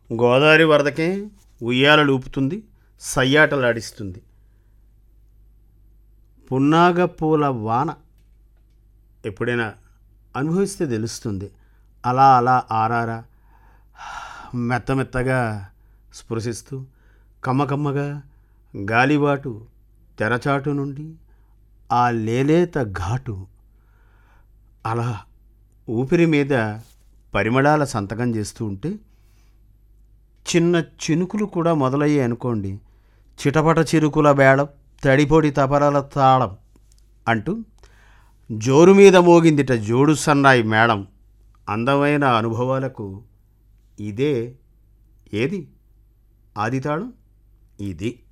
గోదావరి వరదకే ఉయ్యాలలు ఊపుతుంది సయ్యాటలాడిస్తుంది పున్నాగ పూల వాన ఎప్పుడైనా అనుభవిస్తే తెలుస్తుంది అలా అలా ఆరారా మెత్త మెత్తగా స్పృశిస్తూ కమ్మకమ్మగా గాలిబాటు తెరచాటు నుండి ఆ లేలేత ఘాటు అలా ఊపిరి మీద పరిమళాల సంతకం చేస్తూ ఉంటే చిన్న చినుకులు కూడా మొదలయ్యాయి అనుకోండి చిటపట చిరుకుల బేళం తడిపొడి తపరల తాళం అంటూ జోరు మీద మోగిందిట జోడు సన్నాయి మేళం అందమైన అనుభవాలకు ఇదే ఏది ఆది తాళం ఇది